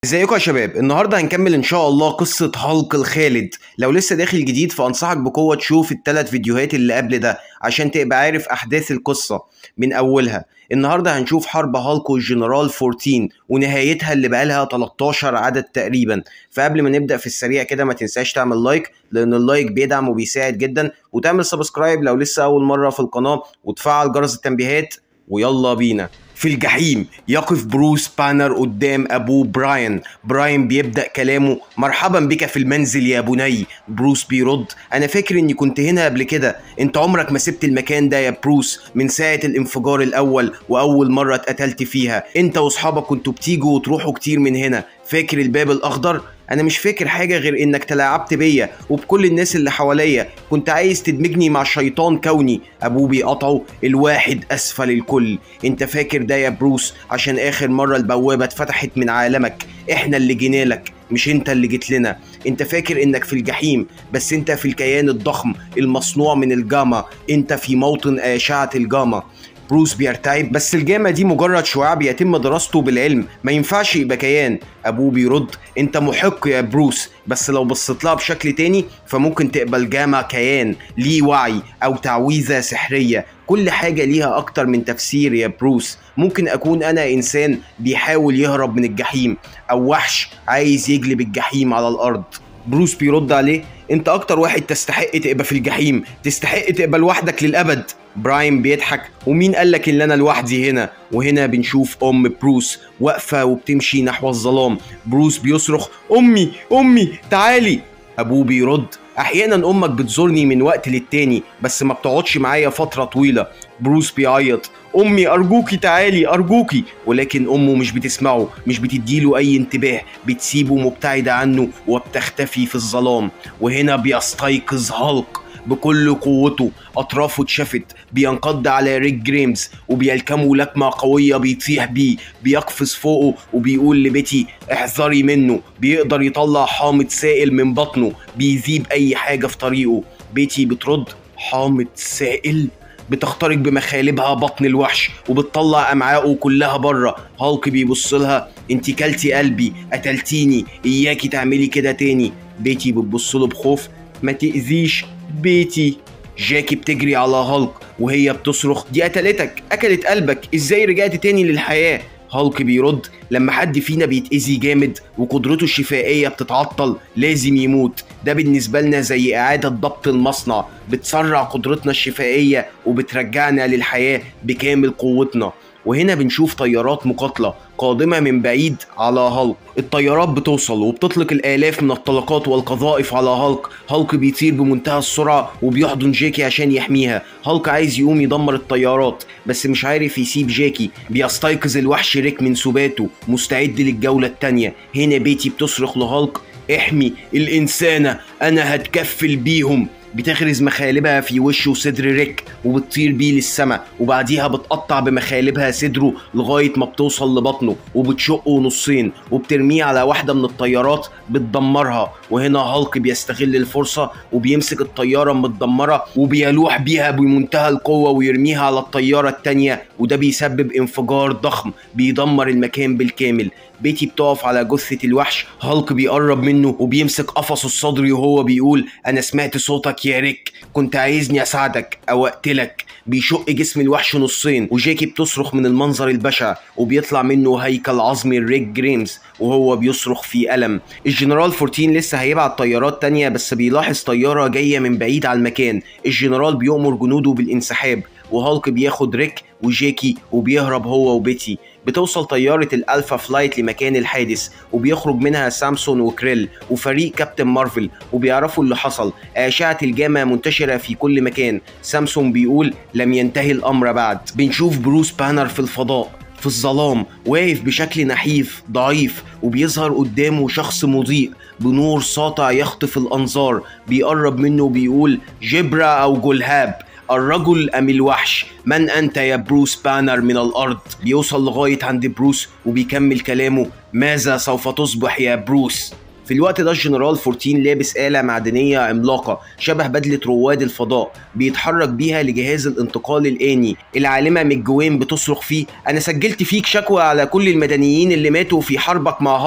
ازيكم يا شباب النهارده هنكمل ان شاء الله قصه هالك الخالد لو لسه داخل جديد فانصحك بقوه تشوف الثلاث فيديوهات اللي قبل ده عشان تبقى عارف احداث القصه من اولها النهارده هنشوف حرب هالك والجنرال 14 ونهايتها اللي بقالها 13 عدد تقريبا فقبل ما نبدا في السريع كده ما تنساش تعمل لايك لان اللايك بيدعم وبيساعد جدا وتعمل سبسكرايب لو لسه اول مره في القناه وتفعل جرس التنبيهات ويلا بينا في الجحيم يقف بروس بانر قدام ابوه براين براين بيبدا كلامه مرحبا بك في المنزل يا بني بروس بيرد انا فاكر اني كنت هنا قبل كده انت عمرك ما سبت المكان ده يا بروس من ساعه الانفجار الاول واول مره اتقتلت فيها انت واصحابك كنتوا بتيجوا وتروحوا كتير من هنا فاكر الباب الاخضر انا مش فاكر حاجه غير انك تلاعبت بيا وبكل الناس اللي حواليا كنت عايز تدمجني مع شيطان كوني ابوه بيقطعه الواحد اسفل الكل انت فاكر ده يا بروس عشان اخر مره البوابه اتفتحت من عالمك احنا اللي جينا لك مش انت اللي جيت لنا انت فاكر انك في الجحيم بس انت في الكيان الضخم المصنوع من الجاما انت في موطن اشعه الجاما بروس بيرتعب بس الجامعة دي مجرد شعاع بيتم دراسته بالعلم ما ينفعش يبقى كيان ابوه بيرد انت محق يا بروس بس لو بصيت لها بشكل تاني فممكن تقبل جامع كيان ليه وعي او تعويذة سحرية كل حاجة ليها أكتر من تفسير يا بروس ممكن أكون أنا إنسان بيحاول يهرب من الجحيم أو وحش عايز يجلب الجحيم على الأرض بروس بيرد عليه انت اكتر واحد تستحق تبقى في الجحيم تستحق تبقى لوحدك للابد براين بيضحك ومين قالك ان انا لوحدي هنا وهنا بنشوف ام بروس واقفه وبتمشي نحو الظلام بروس بيصرخ امي امي تعالي ابوه بيرد احيانا امك بتزورني من وقت للتاني بس ما بتقعدش معايا فتره طويله بروس بيعيط امي ارجوكي تعالي ارجوكي ولكن امه مش بتسمعه مش بتديله اي انتباه بتسيبه مبتعده عنه وبتختفي في الظلام وهنا بيستيقظ هالك بكل قوته اطرافه اتشفت بينقض على ريك جريمز وبيلكمه لكمه قويه بيطيح بيه بيقفز فوقه وبيقول لبيتي احذري منه بيقدر يطلع حامض سائل من بطنه بيذيب اي حاجه في طريقه بيتي بترد حامض سائل بتخترق بمخالبها بطن الوحش وبتطلع امعائه كلها بره هالك بيبص لها انت كلتي قلبي قتلتيني اياكي تعملي كده تاني بيتي بتبص له بخوف ما تاذيش بيتي جاكي بتجري على هالك وهي بتصرخ دي قتلتك اكلت قلبك ازاي رجعت تاني للحياه هالك بيرد لما حد فينا بيتأذي جامد وقدرته الشفائية بتتعطل لازم يموت ده بالنسبة لنا زي إعادة ضبط المصنع بتسرع قدرتنا الشفائية وبترجعنا للحياة بكامل قوتنا وهنا بنشوف طيارات مقاتلة قادمة من بعيد على هالك الطيارات بتوصل وبتطلق الآلاف من الطلقات والقذائف على هالك هالك بيطير بمنتهى السرعة وبيحضن جاكي عشان يحميها هالك عايز يقوم يدمر الطيارات بس مش عارف يسيب جاكي بيستيقظ الوحش ريك من سباته مستعد للجولة التانية هنا بيتي بتصرخ لهالك احمي الإنسانة أنا هتكفل بيهم بتغرز مخالبها في وشه وصدر ريك وبتطير بيه للسماء وبعديها بتقطع بمخالبها صدره لغاية ما بتوصل لبطنه وبتشقه نصين وبترميه على واحدة من الطيارات بتدمرها وهنا هالك بيستغل الفرصة وبيمسك الطيارة المتدمرة وبيلوح بيها بمنتهى القوة ويرميها على الطيارة التانية وده بيسبب انفجار ضخم بيدمر المكان بالكامل بيتي بتقف على جثة الوحش هالك بيقرب منه وبيمسك قفصه الصدري وهو بيقول أنا سمعت صوتك يا ريك كنت عايزني أساعدك أو أقتلك بيشق جسم الوحش نصين وجاكي بتصرخ من المنظر البشع وبيطلع منه هيكل عظمي ريك جريمز وهو بيصرخ في ألم الجنرال 14 لسه هيبعت طيارات تانية بس بيلاحظ طيارة جاية من بعيد على المكان الجنرال بيؤمر جنوده بالانسحاب وهالك بياخد ريك وجاكي وبيهرب هو وبيتي بتوصل طيارة الألفا فلايت لمكان الحادث وبيخرج منها سامسون وكريل وفريق كابتن مارفل وبيعرفوا اللي حصل أشعة الجامعة منتشرة في كل مكان سامسون بيقول لم ينتهي الأمر بعد بنشوف بروس بانر في الفضاء في الظلام واقف بشكل نحيف ضعيف وبيظهر قدامه شخص مضيء بنور ساطع يخطف الأنظار بيقرب منه وبيقول جبرة أو جلهاب الرجل أم الوحش من أنت يا بروس بانر من الأرض بيوصل لغاية عند بروس وبيكمل كلامه ماذا سوف تصبح يا بروس في الوقت ده الجنرال 14 لابس آلة معدنية عملاقة شبه بدلة رواد الفضاء بيتحرك بيها لجهاز الانتقال الآني العالمة ميجوين بتصرخ فيه أنا سجلت فيك شكوى على كل المدنيين اللي ماتوا في حربك مع هالك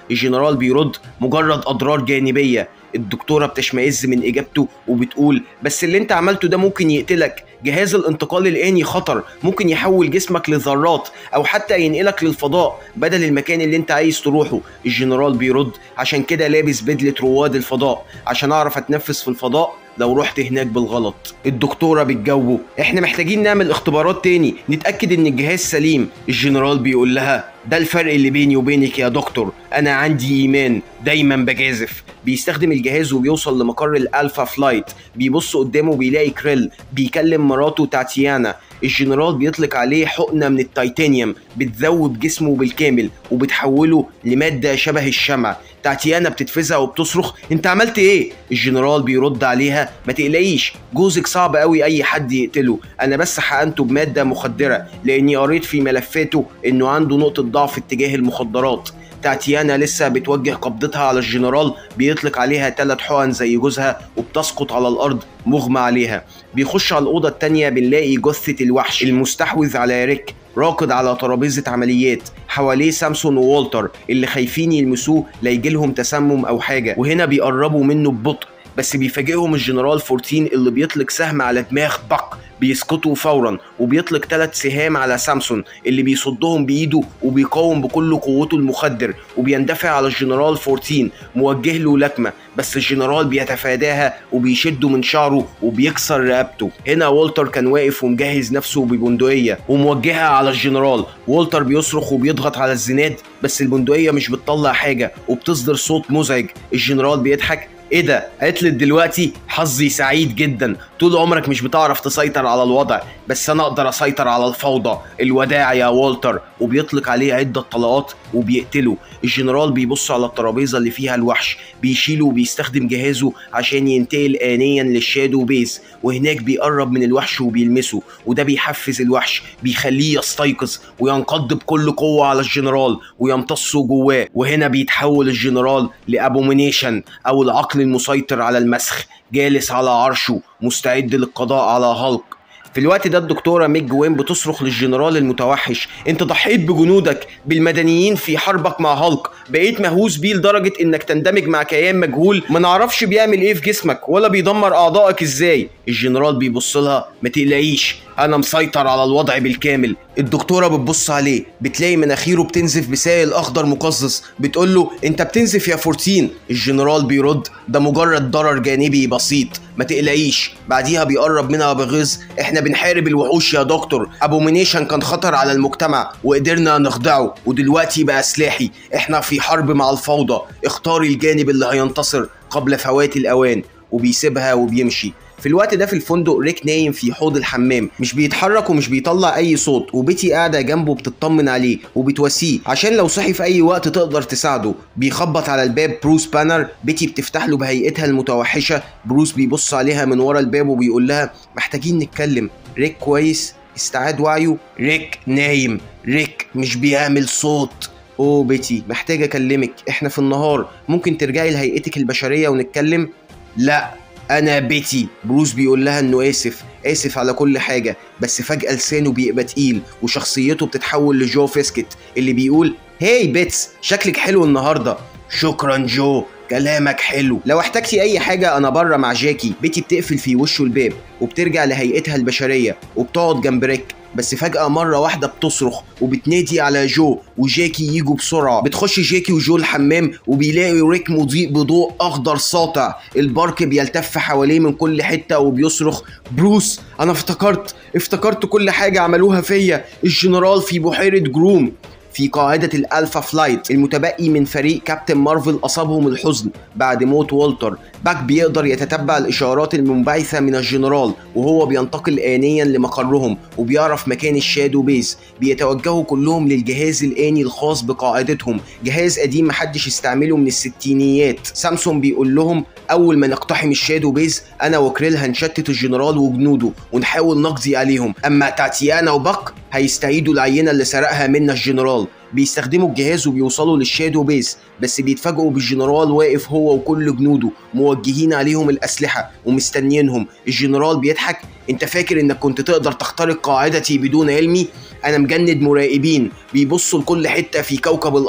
الجنرال بيرد مجرد اضرار جانبيه الدكتوره بتشمئز من اجابته وبتقول بس اللي انت عملته ده ممكن يقتلك جهاز الانتقال الآني خطر ممكن يحول جسمك لذرات أو حتى ينقلك للفضاء بدل المكان اللي أنت عايز تروحه الجنرال بيرد عشان كده لابس بدلة رواد الفضاء عشان أعرف أتنفس في الفضاء لو رحت هناك بالغلط الدكتوره بتجاوبه احنا محتاجين نعمل اختبارات تاني نتاكد ان الجهاز سليم الجنرال بيقول لها ده الفرق اللي بيني وبينك يا دكتور انا عندي ايمان دايما بجازف بيستخدم الجهاز وبيوصل لمقر الالفا فلايت بيبص قدامه بيلاقي كريل بيكلم مراته تاتيانا الجنرال بيطلق عليه حقنه من التيتانيوم بتذوب جسمه بالكامل وبتحوله لماده شبه الشمع تاتيانا بتتفزع وبتصرخ انت عملت ايه الجنرال بيرد عليها ما تقلقيش جوزك صعب قوي اي حد يقتله انا بس حقنته بماده مخدره لاني قريت في ملفاته انه عنده نقطه ضعف اتجاه المخدرات تاتيانا لسه بتوجه قبضتها على الجنرال بيطلق عليها ثلاث حقن زي جوزها وبتسقط على الارض مغمى عليها بيخش على الاوضه التانية بنلاقي جثه الوحش المستحوذ على ريك راكض على ترابيزه عمليات حواليه سامسون وولتر اللي خايفين يلمسوه لا يجيلهم تسمم او حاجه وهنا بيقربوا منه ببطء بس بيفاجئهم الجنرال 14 اللي بيطلق سهم على دماغ باك بيسقطوا فورا وبيطلق ثلاث سهام على سامسون اللي بيصدهم بايده وبيقاوم بكل قوته المخدر وبيندفع على الجنرال 14 موجه له لكمه بس الجنرال بيتفاداها وبيشده من شعره وبيكسر رقبته هنا والتر كان واقف ومجهز نفسه ببندقيه وموجهها على الجنرال والتر بيصرخ وبيضغط على الزناد بس البندقيه مش بتطلع حاجه وبتصدر صوت مزعج الجنرال بيضحك ايه ده قالت دلوقتي حظي سعيد جدا طول عمرك مش بتعرف تسيطر على الوضع بس انا اقدر اسيطر على الفوضى الوداع يا والتر وبيطلق عليه عده طلقات وبيقتله الجنرال بيبص على الترابيزه اللي فيها الوحش بيشيله وبيستخدم جهازه عشان ينتقل آنيا للشادو بيز وهناك بيقرب من الوحش وبيلمسه وده بيحفز الوحش بيخليه يستيقظ وينقض بكل قوه على الجنرال ويمتصه جواه وهنا بيتحول الجنرال لابومينيشن او العقل المسيطر على المسخ جالس على عرشه مستعد للقضاء على هالك في الوقت ده الدكتوره ميج وين بتصرخ للجنرال المتوحش انت ضحيت بجنودك بالمدنيين في حربك مع هالك بقيت مهووس بيه لدرجه انك تندمج مع كيان مجهول ما نعرفش بيعمل ايه في جسمك ولا بيدمر اعضائك ازاي الجنرال بيبص لها ما تقلقيش انا مسيطر على الوضع بالكامل الدكتوره بتبص عليه بتلاقي مناخيره بتنزف بسائل اخضر مقزز بتقول له انت بتنزف يا فورتين الجنرال بيرد ده مجرد ضرر جانبي بسيط ما تقلقيش بعديها بيقرب منها بغيظ احنا بنحارب الوحوش يا دكتور ابومينيشن كان خطر على المجتمع وقدرنا نخضعه ودلوقتي بقى سلاحي احنا في حرب مع الفوضى اختاري الجانب اللي هينتصر قبل فوات الاوان وبيسيبها وبيمشي في الوقت ده في الفندق ريك نايم في حوض الحمام مش بيتحرك ومش بيطلع اي صوت وبيتي قاعده جنبه بتطمن عليه وبتواسيه عشان لو صحي في اي وقت تقدر تساعده بيخبط على الباب بروس بانر بيتي بتفتح له بهيئتها المتوحشه بروس بيبص عليها من ورا الباب وبيقول لها محتاجين نتكلم ريك كويس استعاد وعيه ريك نايم ريك مش بيعمل صوت اوه بيتي محتاج اكلمك احنا في النهار ممكن ترجعي لهيئتك البشريه ونتكلم لا انا بيتي بروس بيقول لها انه اسف اسف على كل حاجه بس فجاه لسانه بيبقى تقيل وشخصيته بتتحول لجو فيسكت اللي بيقول هاي بيتس شكلك حلو النهارده شكرا جو كلامك حلو لو احتجتي اي حاجه انا بره مع جاكي بيتي بتقفل في وشه الباب وبترجع لهيئتها البشريه وبتقعد جنب ريك بس فجأة مرة واحدة بتصرخ وبتنادي على جو وجاكي يجوا بسرعة بتخش جاكي وجو الحمام وبيلاقي ريك مضيء بضوء أخضر ساطع البارك بيلتف حواليه من كل حتة وبيصرخ بروس أنا افتكرت افتكرت كل حاجة عملوها فيا الجنرال في بحيرة جروم في قاعدة الألفا فلايت المتبقي من فريق كابتن مارفل أصابهم الحزن بعد موت والتر باك بيقدر يتتبع الإشارات المنبعثة من الجنرال وهو بينتقل آنيا لمقرهم وبيعرف مكان الشادو بيس بيتوجهوا كلهم للجهاز الآني الخاص بقاعدتهم جهاز قديم محدش استعمله من الستينيات سامسون بيقول لهم أول ما نقتحم الشادو بيس أنا وكريل هنشتت الجنرال وجنوده ونحاول نقضي عليهم أما تاتيانا وباك هيستعيدوا العينة اللي سرقها منا الجنرال بيستخدموا الجهاز وبيوصلوا للشادو بيس بس بيتفاجئوا بالجنرال واقف هو وكل جنوده موجهين عليهم الأسلحة ومستنيينهم الجنرال بيضحك انت فاكر انك كنت تقدر تخترق قاعدتي بدون علمي انا مجند مراقبين بيبصوا لكل حتة في كوكب الارض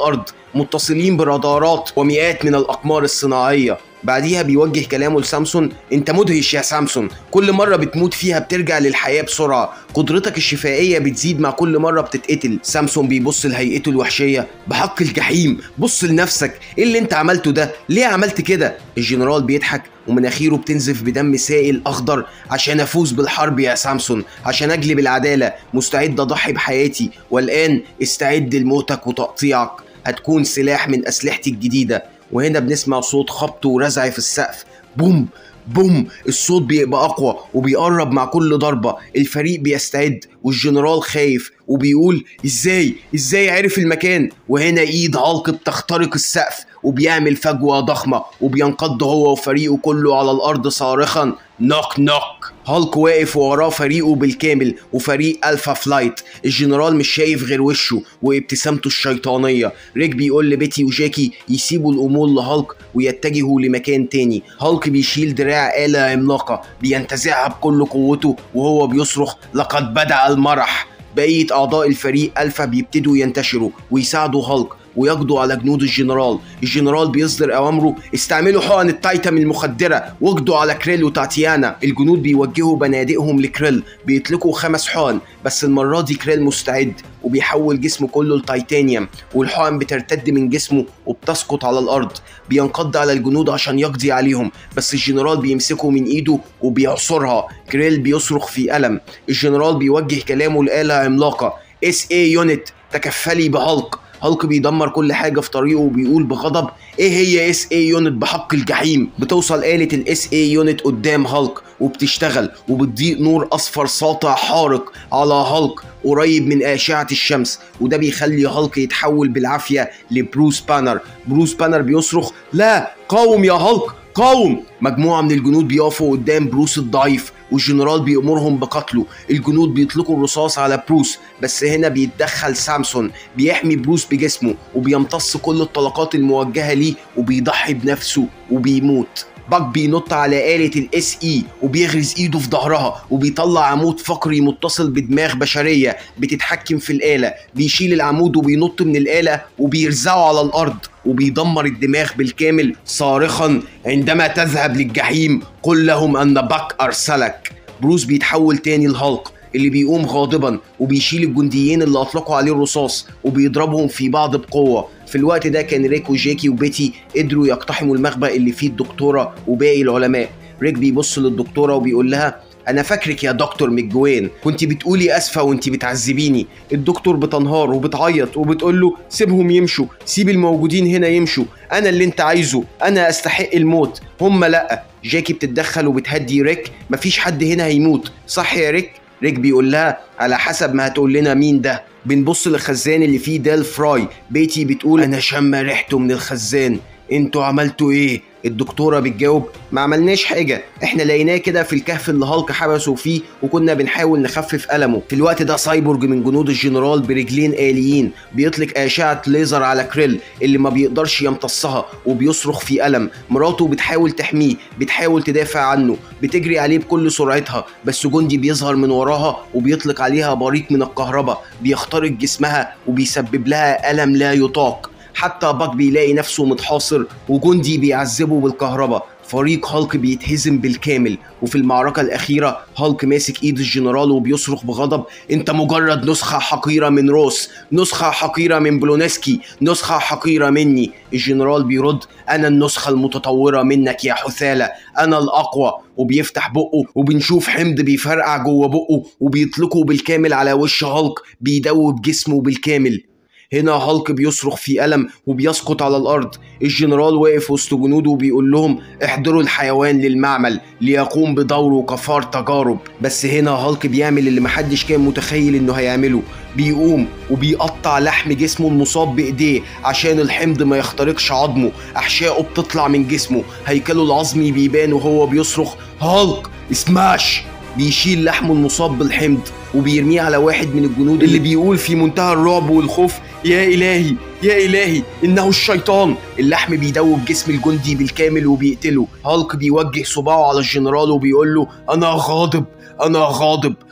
متصلين برادارات ومئات من الأقمار الصناعية بعديها بيوجه كلامه لسامسون انت مدهش يا سامسون كل مرة بتموت فيها بترجع للحياة بسرعة قدرتك الشفائية بتزيد مع كل مرة بتتقتل سامسون بيبص لهيئته الوحشية بحق الجحيم بص لنفسك ايه اللي انت عملته ده ليه عملت كده الجنرال بيضحك ومناخيره بتنزف بدم سائل اخضر عشان افوز بالحرب يا سامسون عشان اجلب العدالة مستعد اضحي بحياتي والان استعد لموتك وتقطيعك هتكون سلاح من اسلحتي الجديدة وهنا بنسمع صوت خبط ورزع في السقف بوم بوم الصوت بيبقى اقوى وبيقرب مع كل ضربه الفريق بيستعد والجنرال خايف وبيقول ازاي ازاي عرف المكان وهنا ايد هالك بتخترق السقف وبيعمل فجوه ضخمه وبينقض هو وفريقه كله على الارض صارخا نوك نوك هالك واقف وراه فريقه بالكامل وفريق الفا فلايت الجنرال مش شايف غير وشه وابتسامته الشيطانيه ريك بيقول لبيتي وجاكي يسيبوا الامور لهالك ويتجهوا لمكان تاني هالك بيشيل دراع آلة عملاقة بينتزعها بكل قوته وهو بيصرخ لقد بدأ المرح بقية أعضاء الفريق ألفا بيبتدوا ينتشروا ويساعدوا هالك ويقضوا على جنود الجنرال الجنرال بيصدر اوامره استعملوا حقن التايتم المخدره واقضوا على كريل وتاتيانا الجنود بيوجهوا بنادقهم لكريل بيطلقوا خمس حقن بس المره دي كريل مستعد وبيحول جسمه كله لتيتانيوم والحقن بترتد من جسمه وبتسقط على الارض بينقض على الجنود عشان يقضي عليهم بس الجنرال بيمسكه من ايده وبيعصرها كريل بيصرخ في الم الجنرال بيوجه كلامه لآلة عملاقه اس اي يونت تكفلي بهالك هالك بيدمر كل حاجة في طريقه وبيقول بغضب ايه هي اس اي يونت بحق الجحيم بتوصل آلة الاس اي يونت قدام هالك وبتشتغل وبتضيء نور اصفر ساطع حارق على هالك قريب من أشعة الشمس وده بيخلي هالك يتحول بالعافية لبروس بانر بروس بانر بيصرخ لا قاوم يا هالك قاوم مجموعة من الجنود بيقفوا قدام بروس الضعيف والجنرال بيأمرهم بقتله الجنود بيطلقوا الرصاص على بروس بس هنا بيتدخل سامسون بيحمي بروس بجسمه وبيمتص كل الطلقات الموجهة ليه وبيضحي بنفسه وبيموت باك بينط على آلة الاس اي وبيغرز ايده في ظهرها وبيطلع عمود فقري متصل بدماغ بشرية بتتحكم في الآلة بيشيل العمود وبينط من الآلة وبيرزعه على الأرض وبيدمر الدماغ بالكامل صارخا عندما تذهب للجحيم قل لهم أن باك أرسلك بروس بيتحول تاني لهالك اللي بيقوم غاضبا وبيشيل الجنديين اللي اطلقوا عليه الرصاص وبيضربهم في بعض بقوه في الوقت ده كان ريك وجاكي وبيتي قدروا يقتحموا المخبأ اللي فيه الدكتوره وباقي العلماء ريك بيبص للدكتوره وبيقول لها انا فاكرك يا دكتور مجوين كنت بتقولي اسفه وانت بتعذبيني الدكتور بتنهار وبتعيط وبتقول له سيبهم يمشوا سيب الموجودين هنا يمشوا انا اللي انت عايزه انا استحق الموت هم لا جاكي بتتدخل وبتهدي ريك مفيش حد هنا هيموت صح يا ريك ريك بيقول لها على حسب ما هتقول لنا مين ده بنبص للخزان اللي فيه دال فراي بيتي بتقول انا شامه ريحته من الخزان انتوا عملتوا ايه الدكتوره بتجاوب ما عملناش حاجه احنا لقيناه كده في الكهف اللي هالك حبسه فيه وكنا بنحاول نخفف المه في الوقت ده سايبورج من جنود الجنرال برجلين آليين بيطلق اشعه ليزر على كريل اللي ما بيقدرش يمتصها وبيصرخ في الم مراته بتحاول تحميه بتحاول تدافع عنه بتجري عليه بكل سرعتها بس جندي بيظهر من وراها وبيطلق عليها بريق من الكهرباء بيخترق جسمها وبيسبب لها الم لا يطاق حتى باك بيلاقي نفسه متحاصر وجندي بيعذبه بالكهرباء فريق هالك بيتهزم بالكامل وفي المعركة الأخيرة هالك ماسك إيد الجنرال وبيصرخ بغضب أنت مجرد نسخة حقيرة من روس نسخة حقيرة من بلونسكي نسخة حقيرة مني الجنرال بيرد أنا النسخة المتطورة منك يا حثالة أنا الأقوى وبيفتح بقه وبنشوف حمض بيفرقع جوه بقه وبيطلقه بالكامل على وش هالك بيدوب جسمه بالكامل هنا هالك بيصرخ في ألم وبيسقط على الأرض الجنرال واقف وسط جنوده وبيقول لهم احضروا الحيوان للمعمل ليقوم بدوره كفار تجارب بس هنا هالك بيعمل اللي محدش كان متخيل انه هيعمله بيقوم وبيقطع لحم جسمه المصاب بايديه عشان الحمض ما يخترقش عظمه احشائه بتطلع من جسمه هيكله العظمي بيبان وهو بيصرخ هالك سماش بيشيل لحمه المصاب بالحمض وبيرميه على واحد من الجنود اللي بيقول في منتهى الرعب والخوف يا إلهي يا إلهي إنه الشيطان اللحم بيدوب جسم الجندي بالكامل وبيقتله هالك بيوجه صباعه على الجنرال وبيقول له أنا غاضب أنا غاضب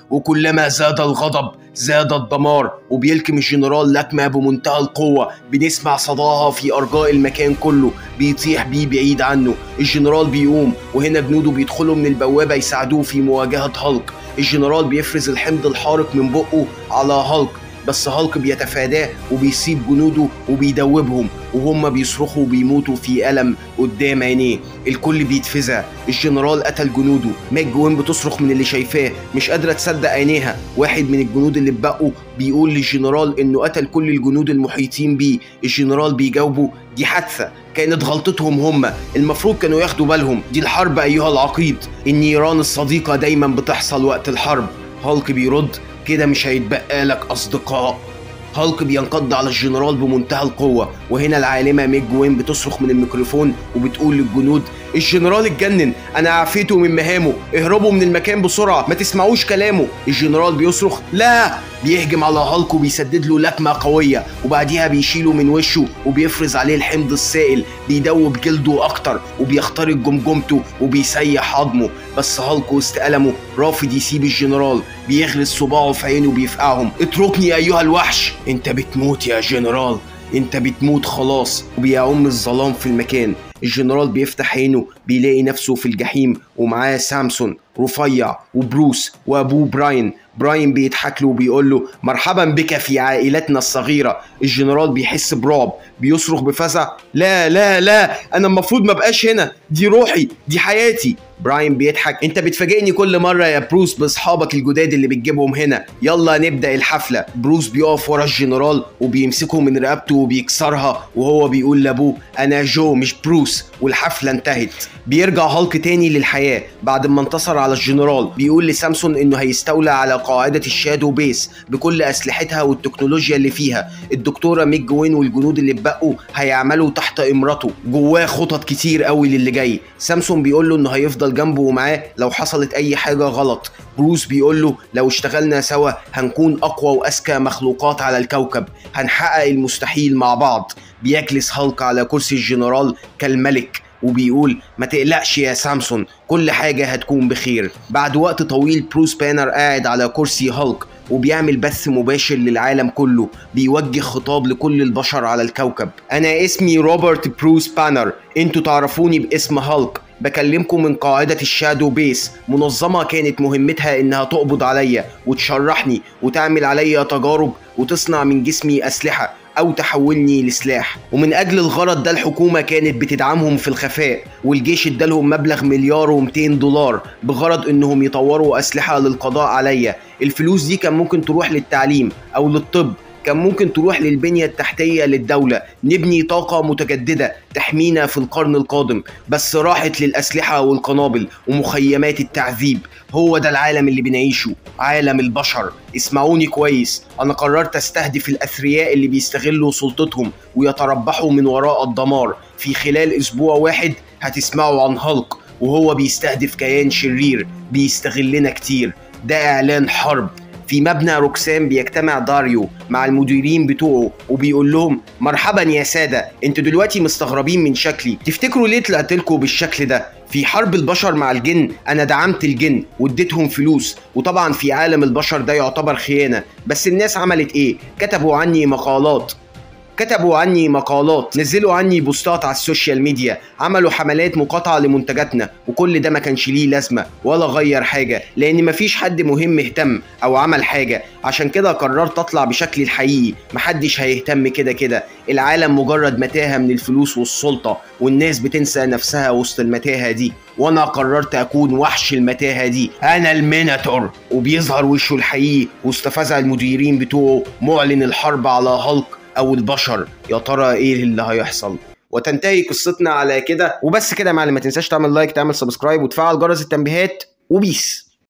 وكلما زاد الغضب زاد الدمار وبيلكم الجنرال لكمة بمنتهى القوة بنسمع صداها في أرجاء المكان كله بيطيح بيه بعيد عنه الجنرال بيقوم وهنا جنوده بيدخلوا من البوابة يساعدوه في مواجهة هالك الجنرال بيفرز الحمض الحارق من بقه على هالك بس هالك بيتفاداه وبيصيب جنوده وبيدوبهم وهم بيصرخوا وبيموتوا في ألم قدام عينيه الكل بيتفزع الجنرال قتل جنوده ماك جوين بتصرخ من اللي شايفاه مش قادرة تصدق عينيها واحد من الجنود اللي اتبقوا بيقول للجنرال انه قتل كل الجنود المحيطين بيه الجنرال بيجاوبه دي حادثة كانت غلطتهم هم المفروض كانوا ياخدوا بالهم دي الحرب أيها العقيد النيران الصديقة دايما بتحصل وقت الحرب هالك بيرد كده مش هيتبقى لك أصدقاء هالك بينقض على الجنرال بمنتهى القوة وهنا العالمة ميج جوين بتصرخ من الميكروفون وبتقول للجنود الجنرال اتجنن انا عفيته من مهامه اهربوا من المكان بسرعة ما تسمعوش كلامه الجنرال بيصرخ لا بيهجم على هالك وبيسدد له لكمة قوية وبعديها بيشيله من وشه وبيفرز عليه الحمض السائل بيدوب جلده أكتر وبيخترق جمجمته وبيسيح عظمه بس هالك وسط ألمه رافض يسيب الجنرال بيغرس صباعه في عينه وبيفقعهم اتركني أيها الوحش انت بتموت يا جنرال انت بتموت خلاص وبيعم الظلام في المكان الجنرال بيفتح عينه بيلاقي نفسه في الجحيم ومعاه سامسون رفيع وبروس وابوه براين براين بيضحك له وبيقول له مرحبا بك في عائلتنا الصغيرة الجنرال بيحس برعب بيصرخ بفزع لا لا لا انا المفروض ما بقاش هنا دي روحي دي حياتي براين بيضحك انت بتفاجئني كل مرة يا بروس باصحابك الجداد اللي بتجيبهم هنا يلا نبدأ الحفلة بروس بيقف ورا الجنرال وبيمسكه من رقبته وبيكسرها وهو بيقول لابوه انا جو مش بروس والحفلة انتهت بيرجع هالك تاني للحياة بعد ما انتصر على الجنرال بيقول لسامسون انه هيستولى على قاعدة الشادو بيس بكل اسلحتها والتكنولوجيا اللي فيها الدكتورة ميج جوين والجنود اللي اتبقوا هيعملوا تحت امرته جواه خطط كتير قوي للي جاي سامسون بيقول له انه هيفضل جنبه ومعاه لو حصلت اي حاجة غلط بروس بيقول له لو اشتغلنا سوا هنكون اقوى واذكى مخلوقات على الكوكب هنحقق المستحيل مع بعض بيجلس هالك على كرسي الجنرال كالملك وبيقول ما تقلقش يا سامسون كل حاجة هتكون بخير بعد وقت طويل بروس بانر قاعد على كرسي هالك وبيعمل بث مباشر للعالم كله بيوجه خطاب لكل البشر على الكوكب انا اسمي روبرت بروس بانر انتوا تعرفوني باسم هالك بكلمكم من قاعدة الشادو بيس منظمة كانت مهمتها انها تقبض عليا وتشرحني وتعمل عليا تجارب وتصنع من جسمي اسلحة او تحولني لسلاح ومن اجل الغرض ده الحكومه كانت بتدعمهم في الخفاء والجيش ادالهم مبلغ مليار و200 دولار بغرض انهم يطوروا اسلحه للقضاء عليا الفلوس دي كان ممكن تروح للتعليم او للطب كان ممكن تروح للبنية التحتية للدولة نبني طاقة متجددة تحمينا في القرن القادم بس راحت للأسلحة والقنابل ومخيمات التعذيب هو ده العالم اللي بنعيشه عالم البشر اسمعوني كويس أنا قررت أستهدف الأثرياء اللي بيستغلوا سلطتهم ويتربحوا من وراء الدمار في خلال أسبوع واحد هتسمعوا عن هالك وهو بيستهدف كيان شرير بيستغلنا كتير ده إعلان حرب في مبنى روكسان بيجتمع داريو مع المديرين بتوعه وبيقول لهم مرحبا يا سادة انتوا دلوقتي مستغربين من شكلي تفتكروا ليه طلعت لكم بالشكل ده في حرب البشر مع الجن انا دعمت الجن واديتهم فلوس وطبعا في عالم البشر ده يعتبر خيانة بس الناس عملت ايه كتبوا عني مقالات كتبوا عني مقالات نزلوا عني بوستات على السوشيال ميديا عملوا حملات مقاطعة لمنتجاتنا وكل ده ما كانش ليه لازمة ولا غير حاجة لأن مفيش حد مهم اهتم أو عمل حاجة عشان كده قررت أطلع بشكلي الحقيقي محدش هيهتم كده كده العالم مجرد متاهة من الفلوس والسلطة والناس بتنسى نفسها وسط المتاهة دي وانا قررت اكون وحش المتاهه دي انا الميناتور وبيظهر وشه الحقيقي واستفزع المديرين بتوعه معلن الحرب على هالك او البشر يا ترى ايه اللي هيحصل وتنتهي قصتنا على كده وبس كده يا معلم ما تنساش تعمل لايك تعمل سبسكرايب وتفعل جرس التنبيهات وبيس